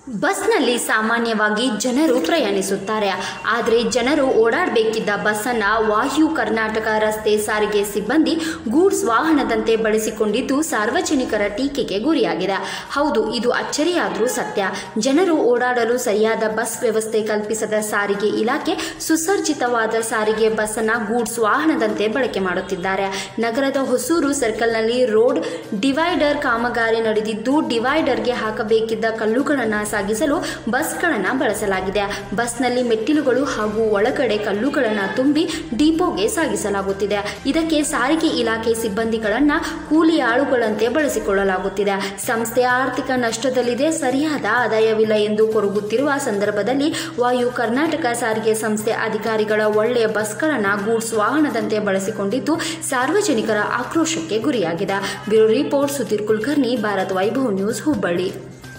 ಬಸ್ನಲ್ಲಿ ಸಾಮಾನ್ಯವಾಗಿ ಜನರು ಪ್ರಯಾಣಿಸುತ್ತಾರೆ ಆದರೆ ಜನರು ಓಡಾಡಬೇಕಿದ್ದ ಬಸ್ಸನ್ನು ವಾಯು ಕರ್ನಾಟಕ ರಸ್ತೆ ಸಾರಿಗೆ ಸಿಬ್ಬಂದಿ ಗೂಡ್ಸ್ ವಾಹನದಂತೆ ಬಳಸಿಕೊಂಡಿದ್ದು ಸಾರ್ವಜನಿಕರ ಟೀಕೆಗೆ ಗುರಿಯಾಗಿದೆ ಹೌದು ಇದು ಅಚ್ಚರಿಯಾದರೂ ಸತ್ಯ ಜನರು ಓಡಾಡಲು ಸರಿಯಾದ ಬಸ್ ವ್ಯವಸ್ಥೆ ಕಲ್ಪಿಸದ ಸಾರಿಗೆ ಇಲಾಖೆ ಸುಸರ್ಜಿತವಾದ ಸಾರಿಗೆ ಬಸ್ಸನ್ನು ಗೂಡ್ಸ್ ವಾಹನದಂತೆ ಬಳಕೆ ಮಾಡುತ್ತಿದ್ದಾರೆ ನಗರದ ಹೊಸೂರು ಸರ್ಕಲ್ನಲ್ಲಿ ರೋಡ್ ಡಿವೈಡರ್ ಕಾಮಗಾರಿ ನಡೆದಿದ್ದು ಡಿವೈಡರ್ಗೆ ಹಾಕಬೇಕಿದ್ದ ಕಲ್ಲುಗಳನ್ನು ಸಾಗಿಸಲು ಬಸ್ಗಳನ್ನು ಬಳಸಲಾಗಿದೆ ಬಸ್ನಲ್ಲಿ ಮೆಟ್ಟಿಲುಗಳು ಹಾಗೂ ಒಳಗಡೆ ಕಲ್ಲುಗಳನ್ನು ತುಂಬಿ ಡಿಪೋಗೆ ಸಾಗಿಸಲಾಗುತ್ತಿದೆ ಇದಕ್ಕೆ ಸಾರಿಗೆ ಇಲಾಖೆ ಸಿಬ್ಬಂದಿಗಳನ್ನು ಕೂಲಿ ಆಳುಗಳಂತೆ ಬಳಸಿಕೊಳ್ಳಲಾಗುತ್ತಿದೆ ಸಂಸ್ಥೆ ಆರ್ಥಿಕ ನಷ್ಟದಲ್ಲಿದೆ ಸರಿಯಾದ ಆದಾಯವಿಲ್ಲ ಎಂದು ಕೊರಗುತ್ತಿರುವ ಸಂದರ್ಭದಲ್ಲಿ ವಾಯು ಕರ್ನಾಟಕ ಸಾರಿಗೆ ಸಂಸ್ಥೆ ಅಧಿಕಾರಿಗಳ ಒಳ್ಳೆಯ ಬಸ್ಗಳನ್ನು ಗೂಡ್ಸ್ ವಾಹನದಂತೆ ಬಳಸಿಕೊಂಡಿದ್ದು ಸಾರ್ವಜನಿಕರ ಆಕ್ರೋಶಕ್ಕೆ ಗುರಿಯಾಗಿದೆ bureau report Sudhir Kulkarni Bharat Vaibhav news Hubballi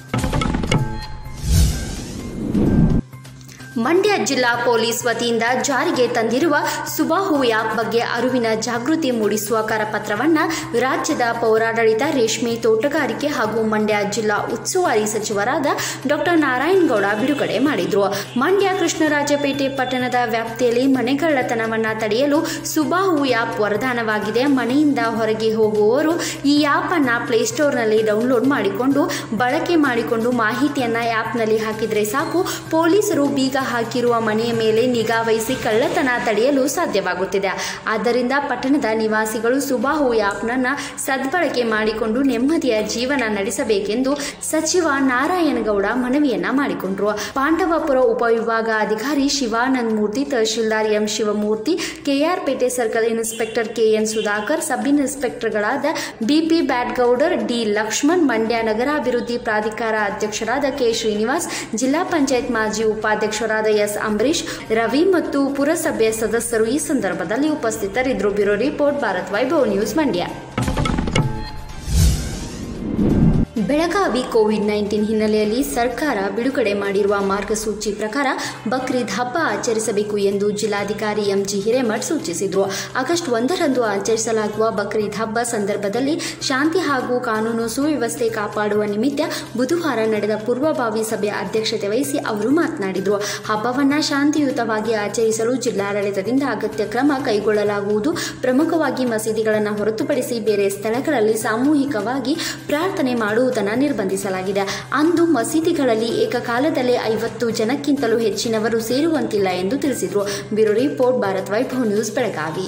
Mandya ಜಿಲ್ಲಾ ಪೊಲೀಸ್ ವತಿಯಿಂದ ಜಾರಿಗೆ ತಂದಿರುವ ಸುಬಾಹು ಆ್ಯಪ್ ಬಗ್ಗೆ ಅರಿವಿನ ಜಾಗೃತಿ ಮೂಡಿಸುವ ಕರಪತ್ರವನ್ನು ರಾಜ್ಯದ ಪೌರಾಡಳಿತ ರೇಷ್ಮೆ ತೋಟಗಾರಿಕೆ ಹಾಗೂ ಮಂಡ್ಯ ಜಿಲ್ಲಾ ಉಸ್ತುವಾರಿ ಸಚಿವರಾದ ಡಾಕ್ಟರ್ ನಾರಾಯಣಗೌಡ ಬಿಡುಗಡೆ ಮಾಡಿದರು ಮಂಡ್ಯ ಕೃಷ್ಣರಾಜಪೇಟೆ ಪಟ್ಟಣದ ವ್ಯಾಪ್ತಿಯಲ್ಲಿ ಮನೆಗಳ್ಳತನವನ್ನು ತಡೆಯಲು ಸುಬಾಹು ಆ್ಯಪ್ ವರದಾನವಾಗಿದೆ ಮನೆಯಿಂದ ಹೊರಗೆ ಹೋಗುವವರು ಈ ಆ್ಯಪನ್ನು ಪ್ಲೇಸ್ಟೋರ್ನಲ್ಲಿ ಡೌನ್ಲೋಡ್ ಮಾಡಿಕೊಂಡು ಬಳಕೆ ಮಾಡಿಕೊಂಡು ಮಾಹಿತಿಯನ್ನು ಆ್ಯಪ್ನಲ್ಲಿ ಹಾಕಿದರೆ ಸಾಕು ಪೊಲೀಸರು ಬೀಗ ಹಾಕಿರುವ ಮನೆಯ ಮೇಲೆ ನಿಗಾ ವಹಿಸಿ ಕಳ್ಳತನ ತಡೆಯಲು ಸಾಧ್ಯವಾಗುತ್ತಿದೆ ಆದ್ದರಿಂದ ಪಟ್ಟಣದ ನಿವಾಸಿಗಳು ಸುಬಾಹು ಆ್ಯಪ್ನನ್ನು ಸದ್ಬಳಕೆ ಮಾಡಿಕೊಂಡು ನೆಮ್ಮದಿಯ ಜೀವನ ನಡೆಸಬೇಕೆಂದು ಸಚಿವ ನಾರಾಯಣಗೌಡ ಮನವಿಯನ್ನ ಮಾಡಿಕೊಂಡರು ಪಾಂಡವಪುರ ಉಪವಿಭಾಗ ಅಧಿಕಾರಿ Shivananda Murthy tahsildar M Shivamurthy KR Pete circle inspector KN Sudhakar sub ಇನ್ಸ್ಪೆಕ್ಟರ್ಗಳಾದ ಬಿಪಿ ಬ್ಯಾಡ್ಗೌಡರ್ ಡಿ ಲಕ್ಷ್ಮಣ್ ಮಂಡ್ಯ ನಗರಾಭಿವೃದ್ಧಿ ಪ್ರಾಧಿಕಾರ ಅಧ್ಯಕ್ಷರಾದ ಕೆ ಶ್ರೀನಿವಾಸ್ ಜಿಲ್ಲಾ ಪಂಚಾಯತ್ ಮಾಜಿ ಉಪಾಧ್ಯಕ್ಷರಾದ ಎಸ್ ಅಂಬರೀಶ್ ರವಿ ಮತ್ತು ಪುರಸಭೆಯ ಸದಸ್ಯರು ಈ ಸಂದರ್ಭದಲ್ಲಿ ಉಪಸ್ಥಿತರಿದ್ದರು bureau report Bharat Vaibhav news Mandya Belagavi Covid nineteen ಹಿನ್ನೆಲೆಯಲ್ಲಿ ಸರ್ಕಾರ ಬಿಡುಗಡೆ ಮಾಡಿರುವ ಮಾರ್ಗಸೂಚಿ ಪ್ರಕಾರ ಬಕ್ರೀದ್ ಹಬ್ಬ ಆಚರಿಸಬೇಕು ಎಂದು ಜಿಲ್ಲಾಧಿಕಾರಿ ಎಂಜಿ ಹಿರೇಮಠ್ ಸೂಚಿಸಿದರು ಆಗಸ್ಟ್ ಒಂದರಂದು ಆಚರಿಸಲಾಗುವ ಬಕ್ರೀದ್ ಹಬ್ಬ ಸಂದರ್ಭದಲ್ಲಿ ಶಾಂತಿ ಹಾಗೂ ಕಾನೂನು ಸುವ್ಯವಸ್ಥೆ ಕಾಪಾಡುವ ನಿಮಿತ್ತ ಬುಧವಾರ ನಡೆದ ಪೂರ್ವಭಾವಿ ಸಭೆಯ ಅಧ್ಯಕ್ಷತೆ ವಹಿಸಿ ಅವರು ಮಾತನಾಡಿದರು ಹಬ್ಬವನ್ನು ಶಾಂತಿಯುತವಾಗಿ ಆಚರಿಸಲು ಜಿಲ್ಲಾಡಳಿತದಿಂದ ಅಗತ್ಯ ಕ್ರಮ ಕೈಗೊಳ್ಳಲಾಗುವುದು ಪ್ರಮುಖವಾಗಿ ಮಸೀದಿಗಳನ್ನು ಹೊರತುಪಡಿಸಿ ಬೇರೆ ಸ್ಥಳಗಳಲ್ಲಿ ಸಾಮೂಹಿಕವಾಗಿ ಪ್ರಾರ್ಥನೆ ಮಾಡುವುದನ್ನು ನಿರ್ಬಂಧಿಸಲಾಗಿದೆ ಅಂದು ಮಸೀದಿಗಳಲ್ಲಿ ಏಕಕಾಲದಲ್ಲಿ ಐವತ್ತು ಜನಕ್ಕಿಂತಲೂ ಹೆಚ್ಚಿನವರು ಸೇರುವಂತಿಲ್ಲ ಎಂದು ತಿಳಿಸಿದರು bureau report Bharat Vaibhav news Belagavi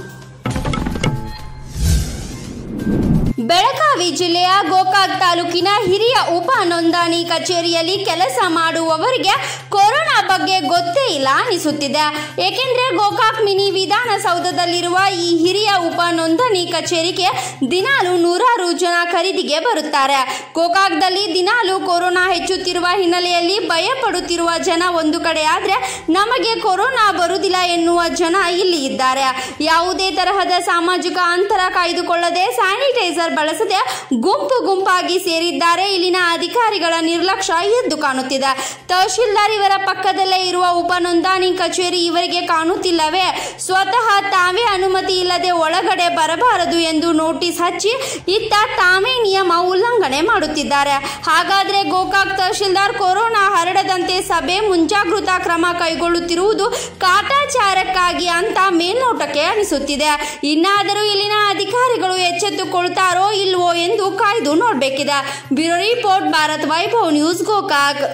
Belagavi ಜಿಲ್ಲೆಯ ಗೋಕಾಕ್ ತಾಲೂಕಿನ ಹಿರಿಯ ಉಪ ನೋಂದಣಿ ಕಚೇರಿಯಲ್ಲಿ ಕೆಲಸ ಮಾಡುವವರಿಗೆ ಕೊರೋನಾ ಬಗ್ಗೆ ಗೊತ್ತೇ ಇಲ್ಲ ಅನಿಸುತ್ತಿದೆ ಏಕೆಂದರೆ ಗೋಕಾಕ್ ಮಿನಿ ವಿಧಾನಸೌಧದಲ್ಲಿರುವ ಈ ಹಿರಿಯ ಉಪ ನೋಂದಣಿ ಕಚೇರಿಗೆ ದಿನಾಲು ನೂರಾರು ಜನ ಖರೀದಿಗೆ ಬರುತ್ತಾರೆ ಗೋಕಾಕ್ದಲ್ಲಿ ದಿನಾಲು ಕೊರೋನಾ ಹೆಚ್ಚುತ್ತಿರುವ ಹಿನ್ನೆಲೆಯಲ್ಲಿ ಭಯ ಪಡುತ್ತಿರುವ ಜನ ಒಂದು ಕಡೆ ಆದರೆ ನಮಗೆ ಕೊರೋನಾ ಬರುವುದಿಲ್ಲ ಎನ್ನುವ ಜನ ಇಲ್ಲಿ ಇದ್ದಾರೆ ಯಾವುದೇ ತರಹದ ಸಾಮಾಜಿಕ ಅಂತರ ಕಾಯ್ದುಕೊಳ್ಳದೆ ಸ್ಯಾನಿಟೈಸರ್ ಬಳಸದೆ ಗುಂಪು ಗುಂಪಾಗಿ ಸೇರಿದ್ದಾರೆ ಇಲ್ಲಿನ ಅಧಿಕಾರಿಗಳ ನಿರ್ಲಕ್ಷ್ಯ ಎದ್ದು ಕಾಣುತ್ತಿದೆ ತಹಶೀಲ್ದಾರ್ ಇವರ ಪಕ್ಕದಲ್ಲೇ ಇರುವ ಉಪ ನೋಂದಣಿ ಕಚೇರಿ ಇವರಿಗೆ ಕಾಣುತ್ತಿಲ್ಲವೇ ಸ್ವತಃ ತಾವೇ ಅನುಮತಿ ಇಲ್ಲದೆ ಒಳಗಡೆ ಬರಬಾರದು ಎಂದು ನೋಟಿಸ್ ಹಚ್ಚಿ ಇತ್ತ ತಾವೇ ನಿಯಮ ಉಲ್ಲಂಘನೆ ಮಾಡುತ್ತಿದ್ದಾರೆ ಹಾಗಾದ್ರೆ ಗೋಕಾಕ್ ತಹಶೀಲ್ದಾರ್ ಕೊರೋನಾ ಹರಡದಂತೆ ಸಭೆ ಮುಂಜಾಗೃತಾ ಕ್ರಮ ಕೈಗೊಳ್ಳುತ್ತಿರುವುದು ಕಾಟಾಚಾರಕ್ಕಾಗಿ ಅಂತ ಮೇಲ್ನೋಟಕ್ಕೆ ಅನಿಸುತ್ತಿದೆ ಇನ್ನಾದರೂ ಇಲ್ಲಿನ ಅಧಿಕಾರಿಗಳು ಎಚ್ಚೆತ್ತುಕೊಳ್ತಾರೋ ಇಲ್ವೋ ಎಂದು ಕಾಯ್ದು ನೋಡಬೇಕಿದೆ bureau report Bharat Vaibhav news Gokak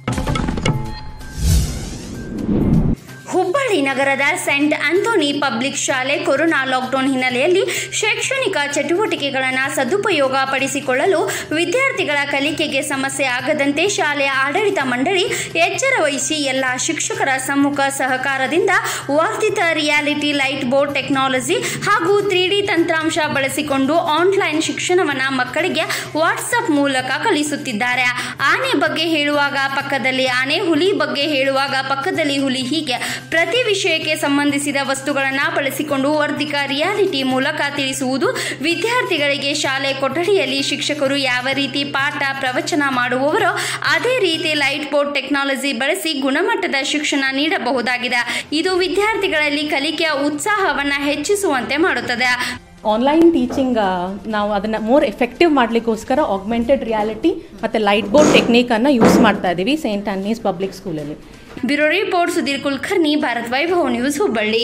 Hubballi ನಗರದ ಸೆಂಟ್ ಆಂಥೋನಿ ಪಬ್ಲಿಕ್ ಶಾಲೆ ಕೊರೋನಾ ಲಾಕ್ಡೌನ್ ಹಿನ್ನೆಲೆಯಲ್ಲಿ ಶೈಕ್ಷಣಿಕ ಚಟುವಟಿಕೆಗಳನ್ನು ಸದುಪಯೋಗ ಪಡಿಸಿಕೊಳ್ಳಲು ವಿದ್ಯಾರ್ಥಿಗಳ ಕಲಿಕೆಗೆ ಸಮಸ್ಯೆ ಆಗದಂತೆ ಶಾಲೆಯ ಆಡಳಿತ ಮಂಡಳಿ ಎಚ್ಚರ ವಹಿಸಿ ಎಲ್ಲ ಶಿಕ್ಷಕರ ಸಮ್ಮುಖ ಸಹಕಾರದಿಂದ ವರ್ಧಿತ ರಿಯಾಲಿಟಿ ಲೈಟ್ ಬೋರ್ಡ್ ಟೆಕ್ನಾಲಜಿ ಹಾಗೂ ತ್ರೀ ಡಿ ತಂತ್ರಾಂಶ ಬಳಸಿಕೊಂಡು ಆನ್ಲೈನ್ ಶಿಕ್ಷಣವನ್ನು ಮಕ್ಕಳಿಗೆ ವಾಟ್ಸಪ್ ಮೂಲಕ ಕಲಿಸುತ್ತಿದ್ದಾರೆ ಆನೆ ಬಗ್ಗೆ ಹೇಳುವಾಗ ಪಕ್ಕದಲ್ಲಿ ಆನೆ ಹುಲಿ ಬಗ್ಗೆ ಹೇಳುವಾಗ ಪಕ್ಕದಲ್ಲಿ ಹುಲಿ ಹೀಗೆ ಪ್ರತಿ ವಿಷಯಕ್ಕೆ ಸಂಬಂಧಿಸಿದ ವಸ್ತುಗಳನ್ನು ಬಳಸಿಕೊಂಡು ವರ್ಧಿಕ ರಿಯಾಲಿಟಿ ಮೂಲಕ ತಿಳಿಸುವುದು ವಿದ್ಯಾರ್ಥಿಗಳಿಗೆ ಶಾಲೆ ಕೊಠಡಿಯಲ್ಲಿ ಶಿಕ್ಷಕರು ಯಾವ ರೀತಿ ಪಾಠ ಪ್ರವಚನ ಮಾಡುವವರೋ ಅದೇ ರೀತಿ ಲೈಟ್ ಬೋರ್ಡ್ ಟೆಕ್ನಾಲಜಿ ಬಳಸಿ ಗುಣಮಟ್ಟದ ಶಿಕ್ಷಣ ನೀಡಬಹುದಾಗಿದೆ ಇದು ವಿದ್ಯಾರ್ಥಿಗಳಲ್ಲಿ ಕಲಿಕೆಯ ಉತ್ಸಾಹವನ್ನು ಹೆಚ್ಚಿಸುವಂತೆ ಮಾಡುತ್ತದೆ ಆನ್ಲೈನ್ ಟೀಚಿಂಗ್ ನಾವು ಅದನ್ನು ಮೋರ್ ಎಫೆಕ್ಟಿವ್ ಮಾಡಲಿಕ್ಕೋಸ್ಕರ ಆಗ್ಮೆಂಟೆಡ್ ರಿಯಾಲಿಟಿ ಮತ್ತು ಲೈಟ್ ಬೋರ್ಡ್ ಟೆಕ್ನಿಕನ್ನು ಯೂಸ್ ಮಾಡ್ತಾ ಇದ್ದೀವಿ ಸೇಂಟ್ ಆ್ಯನ್ನೀಸ್ ಪಬ್ಲಿಕ್ ಸ್ಕೂಲಲ್ಲಿ bureau report Sudhir Kulkarni Bharat Vaibhav news Hubballi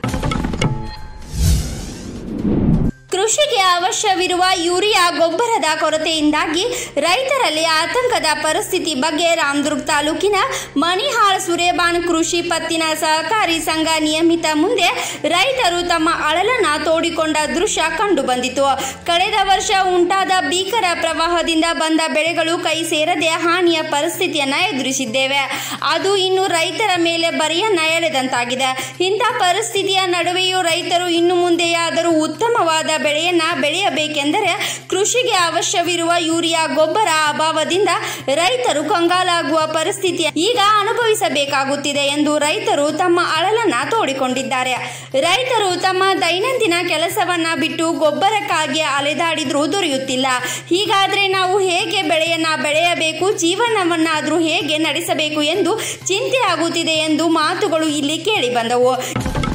ಕೃಷಿಗೆ ಅವಶ್ಯವಿರುವ ಯೂರಿಯಾ ಗೊಬ್ಬರದ ಕೊರತೆಯಿಂದಾಗಿ ರೈತರಲ್ಲಿ ಆತಂಕದ ಪರಿಸ್ಥಿತಿ ಬಗ್ಗೆ ರಾಮದುರ್ಗ್ ತಾಲೂಕಿನ ಮಣಿಹಾಳ್ ಸುರೇಬಾನ್ ಕೃಷಿ ಪತ್ತಿನ ಸಹಕಾರಿ ಸಂಘ ನಿಯಮಿತ ಮುಂದೆ ರೈತರು ತಮ್ಮ ಅಳಲನ್ನ ತೋಡಿಕೊಂಡ ದೃಶ್ಯ ಕಂಡುಬಂದಿತು ಕಳೆದ ವರ್ಷ ಉಂಟಾದ ಭೀಕರ ಪ್ರವಾಹದಿಂದ ಬಂದ ಬೆಳೆಗಳು ಕೈ ಸೇರದೆ ಹಾನಿಯ ಪರಿಸ್ಥಿತಿಯನ್ನ ಎದುರಿಸಿದ್ದೇವೆ ಅದು ಇನ್ನು ರೈತರ ಮೇಲೆ ಬರೆಯನ್ನ ಎಳೆದಂತಾಗಿದೆ ಇಂಥ ಪರಿಸ್ಥಿತಿಯ ನಡುವೆಯೂ ರೈತರು ಇನ್ನು ಮುಂದೆಯಾದರೂ ಉತ್ತಮವಾದ ಬೆಳೆಯನ್ನ ಬೆಳೆಯಬೇಕೆಂದರೆ ಕೃಷಿಗೆ ಅವಶ್ಯವಿರುವ ಯೂರಿಯಾ ಗೊಬ್ಬರ ಅಭಾವದಿಂದ ರೈತರು ಕಂಗಾಲಾಗುವ ಪರಿಸ್ಥಿತಿ ಈಗ ಅನುಭವಿಸಬೇಕಾಗುತ್ತಿದೆ ಎಂದು ರೈತರು ತಮ್ಮ ಅಳಲನ್ನ ತೋಡಿಕೊಂಡಿದ್ದಾರೆ ರೈತರು ತಮ್ಮ ದೈನಂದಿನ ಕೆಲಸವನ್ನ ಬಿಟ್ಟು ಗೊಬ್ಬರಕ್ಕಾಗಿ ಅಲೆದಾಡಿದ್ರೂ ದೊರೆಯುತ್ತಿಲ್ಲ ಹೀಗಾದ್ರೆ ನಾವು ಹೇಗೆ ಬೆಳೆಯನ್ನ ಬೆಳೆಯಬೇಕು ಜೀವನವನ್ನಾದರೂ ಹೇಗೆ ನಡೆಸಬೇಕು ಎಂದು ಚಿಂತೆ ಆಗುತ್ತಿದೆ ಎಂದು ಮಾತುಗಳು ಇಲ್ಲಿ ಕೇಳಿ ಬಂದವು